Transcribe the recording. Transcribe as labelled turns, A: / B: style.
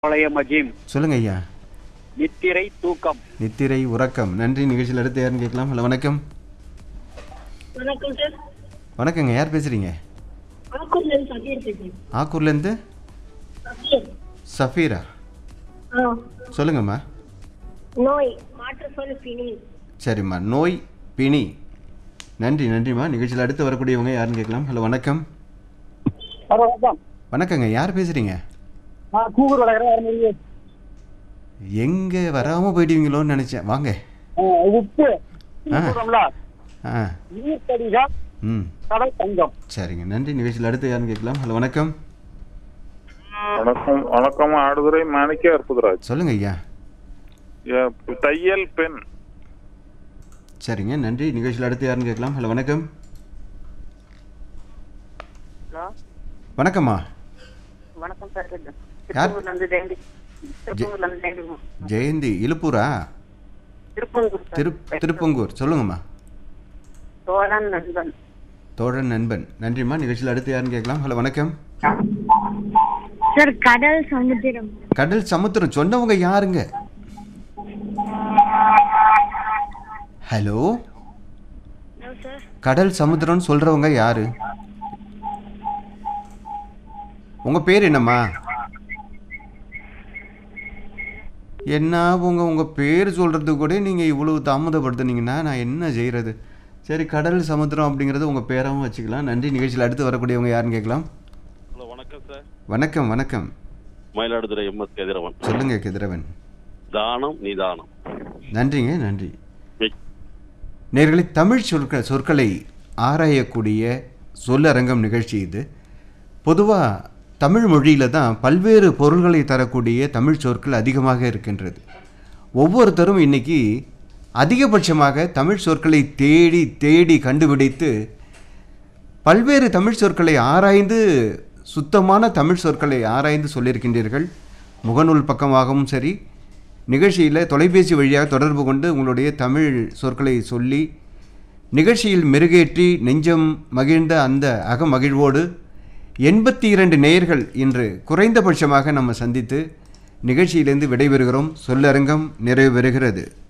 A: பாளையம் அஜீம்
B: சொல்லுங்க ஐயா
A: நித்திரை தூக்கம்
B: நித்திரை உறக்கம் நன்றி நிகழ்ச்சியில் அடுத்து யாருன்னு கேட்கலாம் ஹலோ வணக்கம்
C: வணக்கம் சார்
B: வணக்கங்க யார் பேசுறீங்க
C: ஆக்கூர்லேருந்து சஃபீர் பேசுறேன்
B: ஆக்கூர்லேருந்து
C: சஃபீர்
B: சஃபீரா
C: ஆ
B: சொல்லுங்கம்மா
C: நோய் மாற்று சொல் பிணி
B: சரிம்மா நோய் பிணி நன்றி நன்றிம்மா நிகழ்ச்சியில் அடுத்து வரக்கூடியவங்க யாருன்னு கேட்கலாம் ஹலோ வணக்கம்
A: வணக்கம்
B: வணக்கங்க யார் பேசுறீங்க
A: நான் கூகுள் வளர்க்குறேன்
B: எங்கே வராமல் போயிடுவீங்களோன்னு நினச்சேன் வாங்க
A: உப்பு
B: ஆ. ஆ
A: நீர் கடிதம்
B: ம்
A: கடல் தங்கம்
B: சரிங்க நன்றி நிகழ்ச்சியில் அடுத்து யாருன்னு கேட்கலாம் ஹலோ வணக்கம்
D: வணக்கம் வணக்கம் ஆடுதுறை மாணிக்க அற்புதராஜ்
B: சொல்லுங்க ஐயா
D: ஏ, தையல் பெண்
B: சரிங்க நன்றி நிகழ்ச்சியில் அடுத்து யாருன்னு கேட்கலாம் ஹலோ வணக்கம்
E: ஹலோ
B: வணக்கம்மா
E: வணக்கம் சார்
B: யார்?
E: திருப்பூர்லேருந்து ஜெயந்தி திருப்பூர்லேருந்து ஜெயந்தி
B: ஜெயந்தி இலுப்பூரா
E: திருப்பூர் சார்
B: திரு திருப்பங்கூர் சொல்லுங்கம்மா
E: தோழன் நண்பன்
B: தோழன் நண்பன் நன்றிம்மா நிகழ்ச்சியில் அடுத்து யாருன்னு கேட்கலாம் ஹலோ வணக்கம்
C: சார் கடல் சமுத்திரம்
B: கடல் சமுத்திரம் சொன்னவங்க யாருங்க ஹலோ
C: சார்
B: கடல் சமுத்திரம்னு சொல்றவங்க யாரு உங்க பேர் என்னம்மா என்ன உங்க உங்க பேர் சொல்றது கூட நீங்க இவ்வளவு தாமதப்படுத்துனீங்கன்னா நான் என்ன செய்யறது சரி கடல் சமுத்திரம் அப்படிங்கறது உங்க பேராவும் வச்சுக்கலாம் நன்றி நிகழ்ச்சியில் அடுத்து வரக்கூடியவங்க யாருன்னு கேட்கலாம்
F: ஹலோ வணக்கம் சார்
B: வணக்கம் வணக்கம்
F: மயிலாடுதுறை எம்எஸ் கதிரவன்
B: சொல்லுங்க கதிரவன்
F: தானம் நிதானம்
B: நன்றிங்க நன்றி
F: மிக்-
B: நேர்களை தமிழ் சொற்க சொற்களை ஆராயக்கூடிய சொல்லரங்கம் நிகழ்ச்சி இது பொதுவாக தமிழ் மொழியில் தான் பல்வேறு பொருள்களை தரக்கூடிய தமிழ் சொற்கள் அதிகமாக இருக்கின்றது ஒவ்வொருத்தரும் இன்னைக்கு அதிகபட்சமாக தமிழ் சொற்களை தேடி தேடி கண்டுபிடித்து பல்வேறு தமிழ் சொற்களை ஆராய்ந்து சுத்தமான தமிழ் சொற்களை ஆராய்ந்து சொல்லியிருக்கின்றீர்கள் முகநூல் பக்கமாகவும் சரி நிகழ்ச்சியில் தொலைபேசி வழியாக தொடர்பு கொண்டு உங்களுடைய தமிழ் சொற்களை சொல்லி நிகழ்ச்சியில் மெருகேற்றி நெஞ்சம் மகிழ்ந்த அந்த அகமகிழ்வோடு எண்பத்தி இரண்டு நேயர்கள் இன்று குறைந்தபட்சமாக நம்ம சந்தித்து நிகழ்ச்சியிலிருந்து விடைபெறுகிறோம் சொல்லரங்கம் நிறைவு பெறுகிறது